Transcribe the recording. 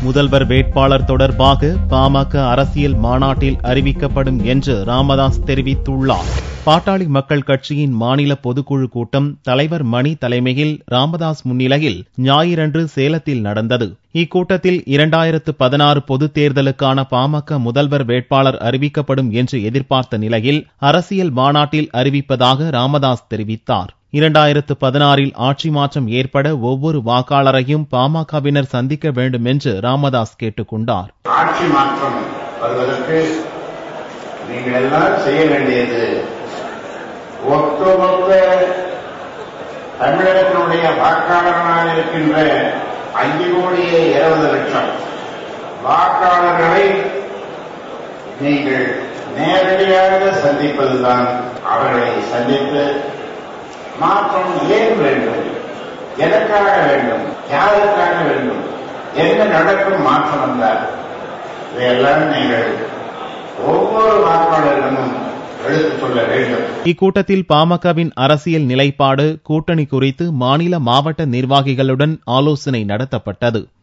முதல்வர் வேட்பாளர் தொடர்பாக பாமக அரசியல் மாநாட்டில் அறிவிக்கப்படும் என்று ராமதாஸ் தெரிவித்துள்ளார் பாட்டாளி மக்கள் கட்சியின் மாநில பொதுக்குழு கூட்டம் தலைவர் மணி தலைமையில் ராமதாஸ் முன்னிலையில் ஞாயிறன்று சேலத்தில் நடந்தது இக்கூட்டத்தில் இரண்டாயிரத்து பதினாறு பொதுத் தேர்தலுக்கான பாமக முதல்வர் வேட்பாளர் அறிவிக்கப்படும் என்று எதிர்பார்த்த நிலையில் அரசியல் மாநாட்டில் அறிவிப்பதாக ராமதாஸ் தெரிவித்தார் இரண்டாயிரத்து பதினாறில் ஆட்சி மாற்றம் ஏற்பட ஒவ்வொரு வாக்காளரையும் பாமகவினர் சந்திக்க வேண்டும் என்று ராமதாஸ் கேட்டுக் கொண்டார் ஆட்சி மாற்றம் வருவதற்கு நீங்கள் எல்லாம் செய்ய வேண்டியது ஒட்டுமொத்த தமிழகத்தினுடைய வாக்காளர்களாக இருக்கின்ற அஞ்சு கோடியே இருபது லட்சம் வாக்காளர்களை நீங்கள் நேரடியாக சந்திப்பதுதான் அவர்களை சந்தித்து மாற்றம் ஏன் வேண்டும் எதற்காக வேண்டும் யாருக்காக வேண்டும் என்ன நடக்கும் மாற்றம் என்றால் இதையெல்லாம் நீங்கள் ஒவ்வொரு வாக்காளரிடமும் எடுத்துச் சொல்ல வேண்டும் இக்கூட்டத்தில் பாமகவின் அரசியல் நிலைப்பாடு கூட்டணி குறித்து மாநில மாவட்ட நிர்வாகிகளுடன் ஆலோசனை நடத்தப்பட்டது